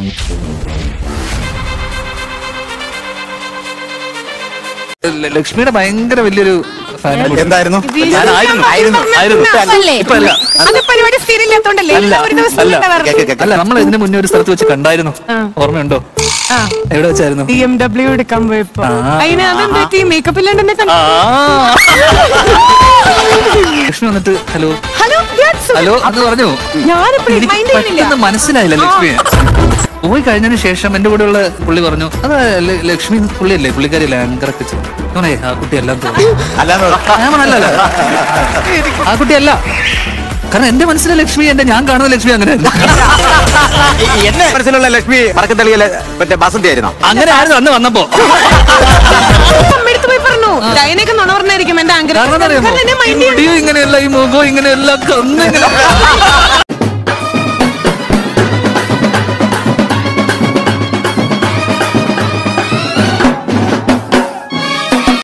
ല- ലക്ഷ്മിയുടെ ഭയങ്കര വലിയൊരു ഫാനാണ് എന്തായിരുന്നു ഞാനായിരുന്നു ആയിരുന്നു ആയിരുന്നു അല്ലേ? ഇപ്പൊ അല്ല അത് പരിപാടി സ്ഥിരമില്ലാത്തോണ്ടല്ലേ അല്ല, എല്ലാ ഒരു ദിവസം അല്ല. ഉണ്ടാവാറ്. Cake, cake. അല്ല നമ്മൾ ഇതിന് മുന്നേ ഒരു സ്ഥലത്ത് വെച്ച് കണ്ടായിരുന്നു ഓർമ്മയുണ്ടോ ആ എവിടെ വെച്ചായിരുന്നു ബി എം ഡബ്ല്യു എടുക്കാൻ പോയപ്പോ ആ. അതിന് അതെന്താ പറ്റി മേക്കപ്പ് ഇല്ലാണ്ട് എന്നെ കണ്ടു ആ. ലക്ഷ്മി വന്നിട്ട് ഹലോ ഹലോ that's- ഹലോ എന്ന് പറഞ്ഞു ഞാനിപ്പോ എനിക്ക് മൈൻഡ് ചെയ്യുന്നില്ല പെട്ടെന്ന് മനസ്സിലായില്ല ലക്ഷ്മിയെ പോയി കഴിഞ്ഞതിന് ശേഷം എന്റെ കൂടെയുള്ള പുള്ളി പറഞ്ഞു അത് ല- ലക്ഷ്മി പുള്ളിയല്ലേ പുള്ളിക്കാരിയല്ലേ ആങ്കറൊക്കെ ചെയ്തു ഞാനേ ആ കുട്ടി എല്ലാം തോന്നി അല്ലാന്ന് പറ. ഞാൻ പറഞ്ഞു, അല്ല അല്ല ആ കുട്ടി അല്ല കാരണം എന്റെ മനസ്സിലെ ലക്ഷ്മി എന്റെ ഞാൻ കാണുന്ന ലക്ഷ്മി അങ്ങനെയല്ല എന്നെ മനസ്സിലുള്ള ലക്ഷ്മി പറക്കത്തളിയിലെ മറ്റേ ബസന്തി ആയിരുന്നോ അങ്ങനെ ആയിരുന്നു അന്ന് വന്നപ്പോ അമ്മയടുത്ത് പോയി പറഞ്ഞു ഡയനൊക്കെ നുണ പറഞ്ഞായിരിക്കും എന്റെ ആങ്കർ കാരണം എന്താ അറിയാമോ എന്നെ ഈ മൈൻഡ് മുടിയും ഇങ്ങനെയല്ല ഈ മുഖവും ഇങ്ങനെയല്ല കണ്ണ് ഇങ്ങനെ